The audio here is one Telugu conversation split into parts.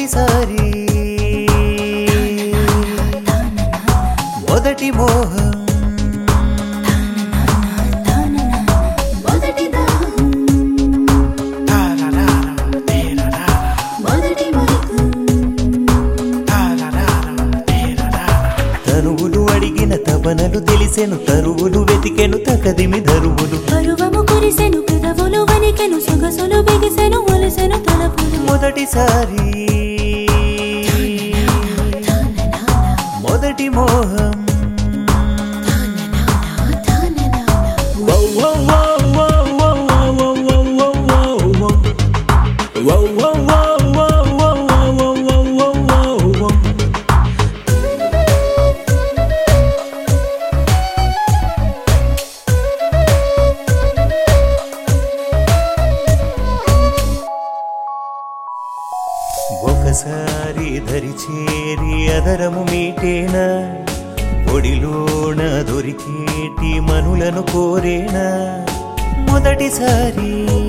మొదటిసారి మొదటి మోహం మొదటి దాహం మొదటి మైకం తనువులు అడిగిన తపనలు తెలిసెను తరువులు వెతికెను తకదిమి ధరువులు పరువము కురిసెను పెదవులు వణికెను సొగసులు బిగిసెను ఒలిసెను తలపులు మొదటిసారి మొదటి మోహం ఒకసారి ధరి చేరి అదరము మీటేనా ఒడిలోన దొరికేటి మనులను కోరేనా మొదటిసారి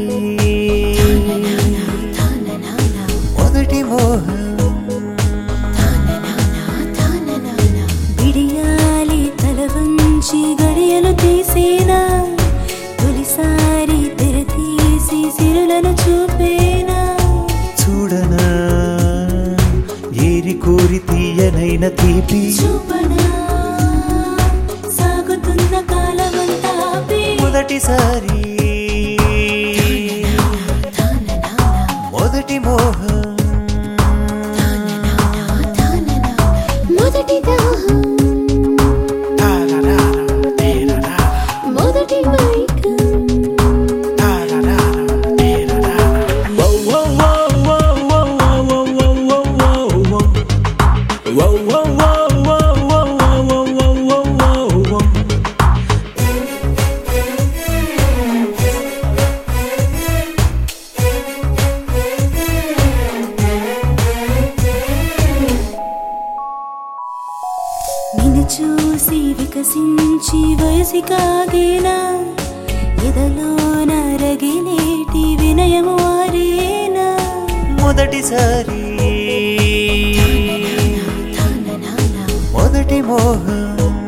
మొదటి మోహం విడియాలి తల వంచి గడియలు తీసేనా తొలిసారి తెర తీసి సిరులను చూపేనా చూడనా ఏరి కోరి తీయనైన తీపి చూపనా సాగుతున్న కాలమంతా ఆపి మొదటిసారి మొదటి మోహం మొదటి దాహం మొదటి మైకం నిన్ను చూసి వికసించి వయసి కాగేనా ఎదలో నరగిలేటి వినయము ఆరేనా మొదటిసారి మొదటి మోహం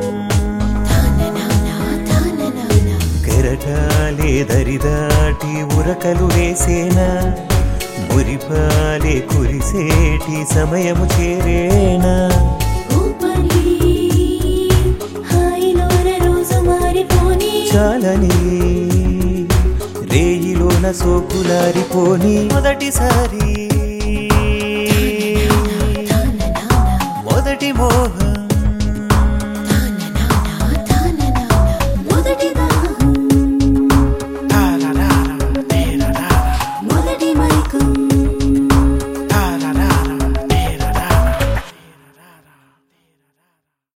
కెరటాలే దరిదాటి ఉరకలు వేసేనా మురిపాలే కురిసేటి సమయము చేరేనా ఊపని హాయిలోన రోజు మారిపోని చాలని రేయిలోన సోకులారిపోని మొదటిసారి